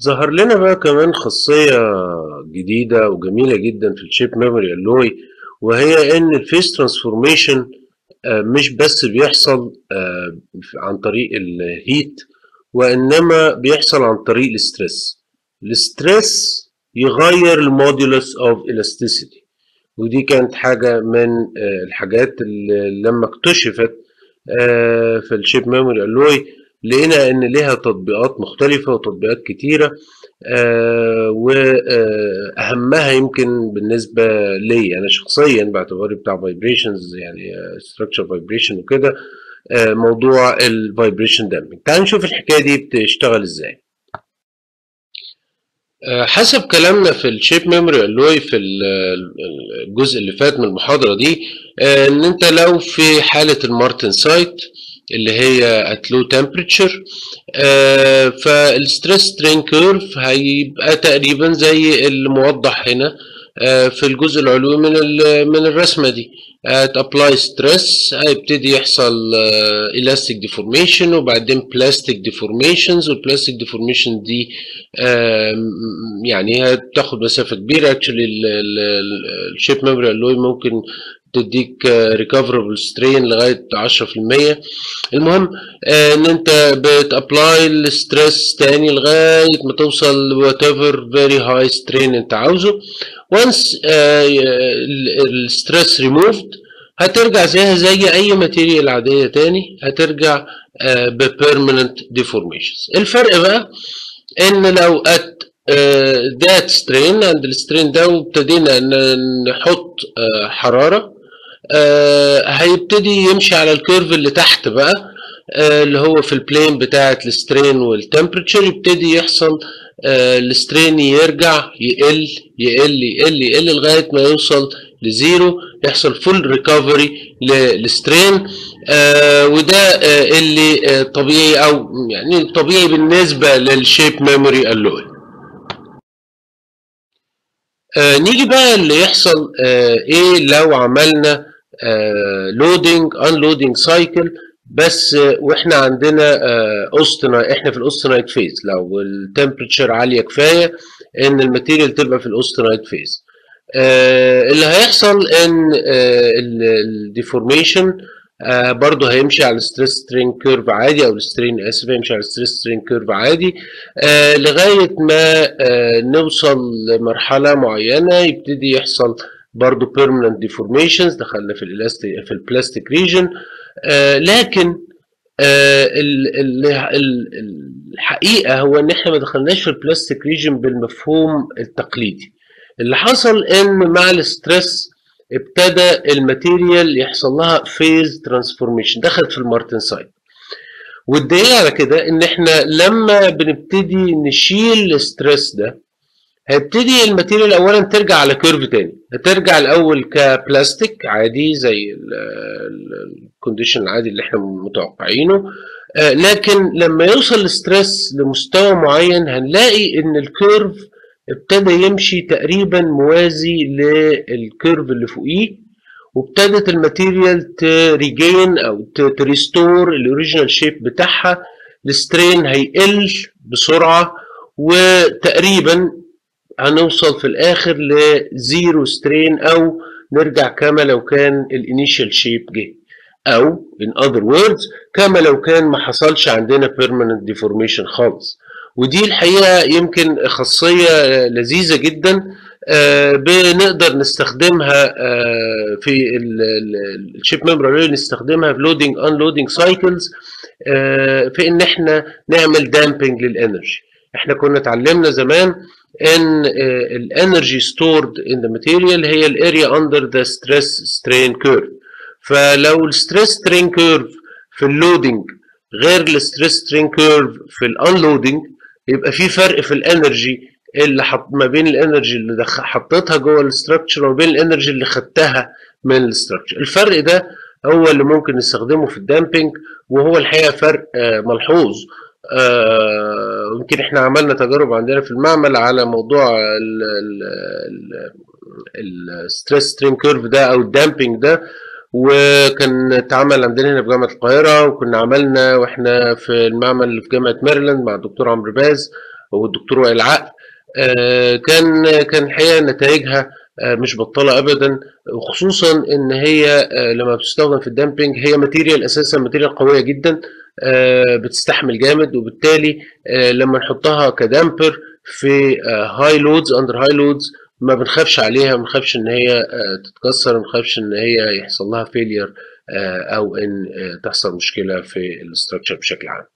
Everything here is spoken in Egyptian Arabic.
ظهر لنا بقى كمان خاصية جديدة وجميلة جدا في الشيب ميموري الوي وهي ان الفيس ترانسفورميشن مش بس بيحصل آه، عن طريق الهيت وانما بيحصل عن طريق الستريس الستريس يغير المودولس اوف elasticity ودي كانت حاجة من آه، الحاجات اللي لما اكتشفت آه، في الشيب ميموري الوي لقينا ان ليها تطبيقات مختلفة وتطبيقات كتيرة آه، واهمها يمكن بالنسبة لي انا شخصيا باعتباري بتاع فايبريشنز يعني ستراكشر فايبريشن وكده آه، موضوع الفايبريشن دامبنج تعال نشوف الحكاية دي بتشتغل ازاي آه، حسب كلامنا في الشيب ميموري الوي في ال- ال- الجزء اللي فات من المحاضرة دي آه، ان انت لو في حالة المارتن سايت اللي هي at low temperature آه، فالستريس سترين كيرف هيبقى تقريبا زي الموضح هنا آه، في الجزء العلوي من ال- من الرسمة دي at apply stress هيبتدي يحصل آه، elastic deformation وبعدين plastic deformations والبلاستيك deformation دي آم، يعني هي بتاخد مسافة كبيرة actually الشيب ميموري الوي ممكن تديك ريكفربل سترين لغاية 10% المهم آه، ان انت بتابلاي الستريس تاني لغاية ما توصل وات ايفر فيري هاي سترين انت عاوزه وانس الستريس ريموفد هترجع زيها زي اي ماتيريال عادية تاني هترجع ببيرمننت ديفورميشنز الفرق بقى ان لو at ذات سترين عند السترين ده وابتدينا ن- نحط آه، حرارة آه، هيبتدي يمشي على الكيرف اللي تحت بقى آه، اللي هو في البلين بتاعة السترين والتمبريتشر يبتدي يحصل آه، السترين يرجع يقل يقل يقل يقل لغاية ما يوصل لزيرو يحصل فول ريكفري للسترين آه، وده آه، اللي آه، طبيعي او يعني طبيعي بالنسبة للشيب ميموري اللوي آه، نيجي بقى اللي يحصل آه، ايه لو عملنا لودنج انلودنج سايكل بس آه، واحنا عندنا اوستنايت احنا في الاوستنايت فيز لو التمبريتشر عاليه كفايه ان الماتيريال تبقى في الاوستنايت فيز اللي هيحصل ان الديفورميشن برضه هيمشي على الستريس سترين كيرف عادي او السترين اسف هيمشي على الستريس سترين كيرف عادي آه، لغايه ما آه، نوصل لمرحله معينه يبتدي يحصل برضه بيرمننت ديفورميشنز دخلنا في الالاستيك في البلاستيك ريجن لكن آه، ال- ال- ال- الحقيقه هو ان احنا ما دخلناش في البلاستيك ريجن بالمفهوم التقليدي اللي حصل ان مع الاسترس ابتدى الماتيريال يحصل لها فيز ترانسفورميشن دخلت في المارتن سايت والدليل على كده ان احنا لما بنبتدي نشيل الستريس ده هيبتدي الماتيريال اولا ترجع على كيرف تاني هترجع الاول كبلاستيك عادي زي الكونديشن العادي اللي احنا متوقعينه آه، لكن لما يوصل الستريس لمستوى معين هنلاقي ان الكيرف ابتدى يمشي تقريبا موازي للكيرف اللي فوقيه وابتدت الماتيريال تريجين او تريستور الاوريجينال شيب بتاعها السترين هيقل بسرعه وتقريبا هنوصل في الاخر لزيرو سترين او نرجع كما لو كان الانيشال شيب جه او in other words كما لو كان ما حصلش عندنا permanent deformation خالص ودي الحقيقه يمكن خاصيه لذيذه جدا آه، بنقدر نستخدمها آه، في الشيب ميموري نستخدمها في لودنج انلودنج سايكلز في ان احنا نعمل دامبنج للانرجي احنا كنا اتعلمنا زمان ان الانرجي ستورد ان ذا ماتيريال هي الاريا اندر ذا ستريس سترين كيرف فلو الستريس سترين كيرف في اللودنج غير الستريس سترين كيرف في الانلودنج يبقى في فرق في الانرجي اللي حط ما بين الانرجي اللي دخ- حطيتها جوه الاستراكشر وما بين الانرجي اللي خدتها من الاستراكشر الفرق ده هو اللي ممكن نستخدمه في الدامبنج وهو الحقيقه فرق آه، ملحوظ آه، يمكن احنا عملنا تجارب عندنا في المعمل على موضوع الستريس سترين كيرف ده او الدامبنج ده وكان اتعمل عندنا هنا في جامعه القاهره وكنا عملنا واحنا في المعمل اللي في جامعه ميرلاند مع الدكتور عمرو باز والدكتور وائل عقل كان كان الحقيقه نتائجها مش بطاله ابدا وخصوصا ان هي لما بتستخدم في الدامبنج هي ماتيريال اساسا ماتيريال قويه جدا بتستحمل جامد وبالتالي لما نحطها كدامبر في هاي لودز اندر هاي لودز ما بنخافش عليها ما بنخافش ان هي تتكسر ما بنخافش ان هي يحصل لها فيلير او ان تحصل مشكله في الاستراكشر بشكل عام